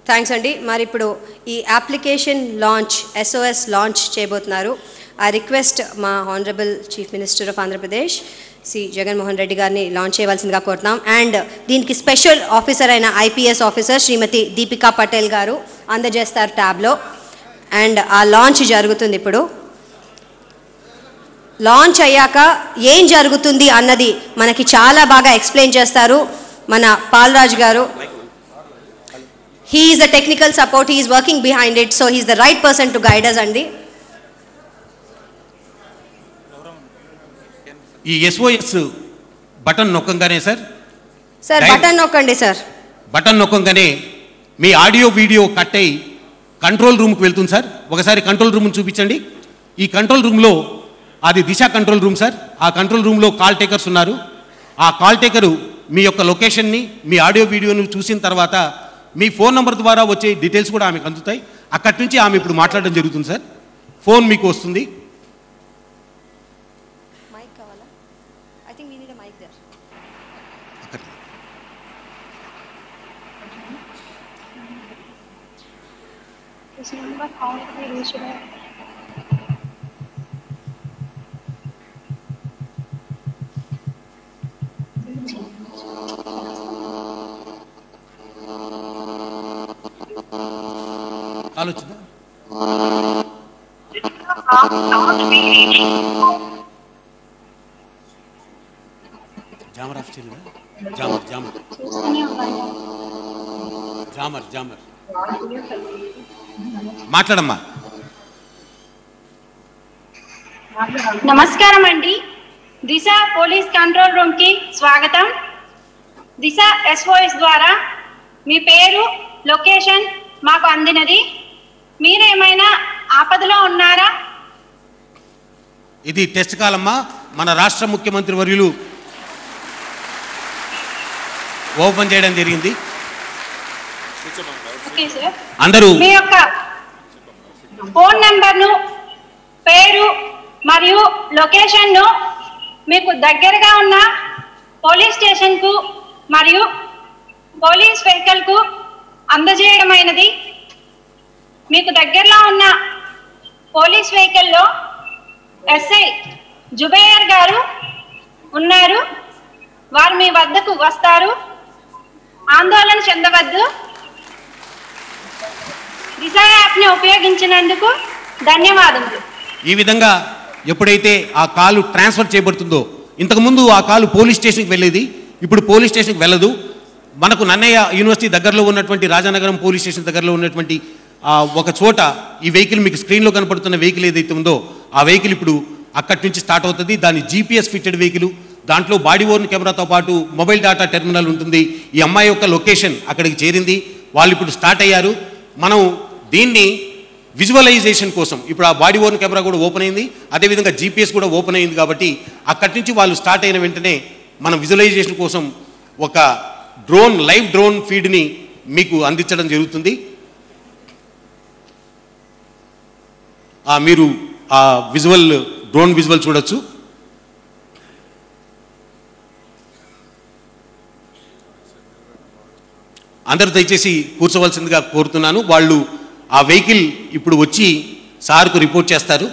Thanks అండి మరి ఇప్పుడు ఈ అప్లికేషన్ లాంచ్ ఎస్ఓఎస్ లాంచ్ చేయబోతున్నారు ఆ రిక్వెస్ట్ మా honourable chief minister of Andhra Pradesh C Jaganmohan Reddy గారిని లాంచ్ చేయవలసిందిగా కోరుతున్నాం అండ్ దీనికి స్పెషల్ ఆఫీసర్ అయిన ఐపీఎస్ ఆఫీసర్ శ్రీమతి దీపికా పటేల్ గారు అందజేస్తారు ట్యాబ్లో అండ్ ఆ లాంచ్ జరుగుతుంది ఇప్పుడు లాంచ్ అయ్యాక ఏం జరుగుతుంది అన్నది మనకి చాలా బాగా ఎక్స్ప్లెయిన్ చేస్తారు మన Palraj garu he is the technical support he is working behind it so he's the right person to guide us అండి ఈ ఎస్ఓఎస్ బటన్ నొక్కంగానే సార్ సార్ Right. బటన్ నొక్కండి సార్ బటన్ నొక్కంగానే మీ ఆడియో వీడియో కట్ అయి కంట్రోల్ రూమ్కి వెళ్తుంది సార్ ఒకసారి కంట్రోల్ రూమ్ చూపించండి ఈ కంట్రోల్ రూమ్లో అది దిశ కంట్రోల్ రూమ్ సార్ ఆ కంట్రోల్ రూమ్లో కాల్ టేకర్స్ ఉన్నారు ఆ కాల్ టేకరు మీ యొక్క లొకేషన్ని మీ ఆడియో వీడియోను చూసిన తర్వాత మీ ఫోన్ నెంబర్ ద్వారా వచ్చే డీటెయిల్స్ కూడా ఆమెకు అందుతాయి అక్కడి నుంచి ఆమె ఇప్పుడు మాట్లాడడం జరుగుతుంది సార్ ఫోన్ మీకు వస్తుంది మైక్ కావాలా I think we need mic there అక్కడ This number can't be reached by call వచ్చిందా జామర్ ఆఫ్ చేయలేదా జామర్ జామర్ చూస్తూనే ఉండండి జామర్ జామర్ మాట్లాడమ్మా నమస్కారం అండి దిశ పోలీస్ కంట్రోల్ రూమ్ కి స్వాగతం దిశ ఎస్ఓఎస్ ద్వారా మీ పేరు లొకేషన్ మాకు అందినది మీరేమైనా ఆపదలో ఉన్నారా ఇది టెస్ట్ కాలమ్మా మన రాష్ట్ర ముఖ్యమంత్రి వర్యులు ఓపెన్ చేయడం జరిగింది ఓకే సార్ అందరూ మీ యొక్క ఫోన్ నెంబర్ను పేరు మరియు లొకేషన్ను మీకు దగ్గరగా ఉన్న పోలీస్ స్టేషన్కు మరియు పోలీస్ వెహికల్కు అందజేయడమైనది మీకు దగ్గరలో ఉన్న పోలీస్ వెహికల్లో ఎస్ఐ జుబేయర్ గారు ఉన్నారు వారు మీ వద్దకు వస్తారు ఆందోళన చెందవద్దు దిశ యాప్ని ఉపయోగించినందుకు ధన్యవాదములు ఈ విధంగా ఎప్పుడైతే ఆ కాలు ట్రాన్స్ఫర్ చేయబడుతుందో ఇంతకుముందు ఆ కాలు పోలీస్ స్టేషన్కి వెళ్ళేది ఇప్పుడు పోలీస్ స్టేషన్కి వెళ్ళదు మనకు నన్నయ్య యూనివర్సిటీ దగ్గరలో ఉన్నటువంటి రాజానగరం పోలీస్ స్టేషన్ దగ్గరలో ఉన్నటువంటి ఆ, ఒక చోట ఈ వెహికల్ మీకు స్క్రీన్లో కనపడుతున్న వెహికల్ ఏదైతే ఉందో ఆ వెహికల్ ఇప్పుడు అక్కడి నుంచి స్టార్ట్ అవుతుంది దాని జీపీఎస్ ఫిట్టెడ్ వెహికల్ దాంట్లో బాడీ ఓర్న్ కెమెరాతో పాటు మొబైల్ డేటా టెర్మినల్ ఉంటుంది ఈ అమ్మాయి యొక్క లొకేషన్ అక్కడికి చేరింది వాళ్ళు ఇప్పుడు స్టార్ట్ అయ్యారు మనం దీన్ని విజువలైజేషన్ కోసం ఇప్పుడు ఆ బాడీ ఓన్ కెమెరా కూడా ఓపెన్ అయింది అదేవిధంగా జీపీఎస్ కూడా ఓపెన్ అయింది కాబట్టి అక్కడి నుంచి వాళ్ళు స్టార్ట్ అయిన వెంటనే మనం విజువలైజేషన్ కోసం ఒక డ్రోన్ లైవ్ డ్రోన్ ఫీడ్ని మీకు అందించడం జరుగుతుంది ఆ మీరు ఆ విజువల్ డ్రోన్ విజువల్ చూడొచ్చు అందరూ దయచేసి కూర్చోవలసిందిగా కోరుతున్నాను వాళ్ళు ఆ వెహికల్ ఇప్పుడు వచ్చి సార్కు రిపోర్ట్ చేస్తారు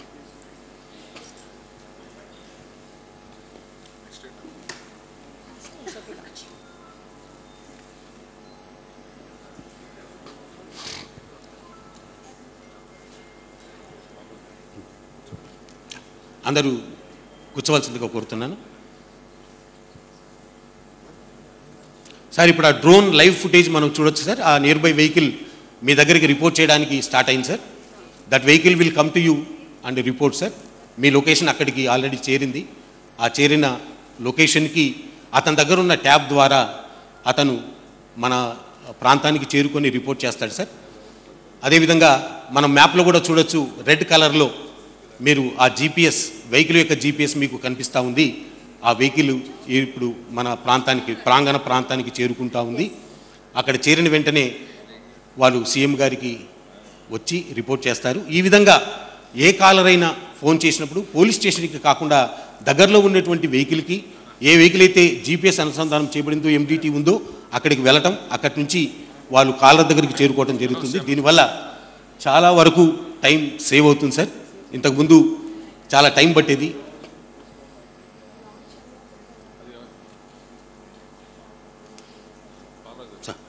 అందరూ కూర్చోవలసిందిగా కోరుతున్నాను సార్ ఇప్పుడు ఆ డ్రోన్ లైవ్ ఫుటేజ్ మనం చూడొచ్చు సార్ ఆ నియర్ బై వెహికల్ మీ దగ్గరికి రిపోర్ట్ చేయడానికి స్టార్ట్ అయింది sir that vehicle will come to you and report sir మీ లొకేషన్ అక్కడికి ఆల్రెడీ చేరింది ఆ చేరిన లొకేషన్కి అతని దగ్గర ఉన్న ట్యాబ్ ద్వారా అతను మన ప్రాంతానికి చేరుకొని రిపోర్ట్ చేస్తాడు సార్ అదేవిధంగా మనం మ్యాప్లో కూడా చూడొచ్చు రెడ్ కలర్లో మీరు ఆ జీపీఎస్ వెహికల్ యొక్క జీపీఎస్ మీకు కనిపిస్తూ ఉంది ఆ వెహికల్ ఇప్పుడు మన ప్రాంతానికి ప్రాంగణ ప్రాంతానికి చేరుకుంటా ఉంది అక్కడ చేరిన వెంటనే వాళ్ళు సీఎం గారికి వచ్చి రిపోర్ట్ చేస్తారు ఈ విధంగా ఏ కాలర్ అయినా ఫోన్ చేసినప్పుడు పోలీస్ స్టేషన్కి కాకుండా దగ్గరలో ఉన్నటువంటి వెహికల్కి ఏ వెహికల్ అయితే జీపీఎస్ అనుసంధానం చేయబడిందో ఎండిటీ ఉందో అక్కడికి వెళ్ళటం అక్కడి నుంచి వాళ్ళు కాలర్ దగ్గరికి చేరుకోవడం జరుగుతుంది దీనివల్ల చాలా వరకు టైం సేవ్ అవుతుంది సార్ ఇంతకుముందు చాలా టైం పట్టేది సార్.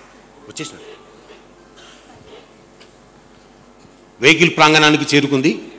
వచ్చేసిన వెహికల్ ప్రాంగణానికి చేరుకుంది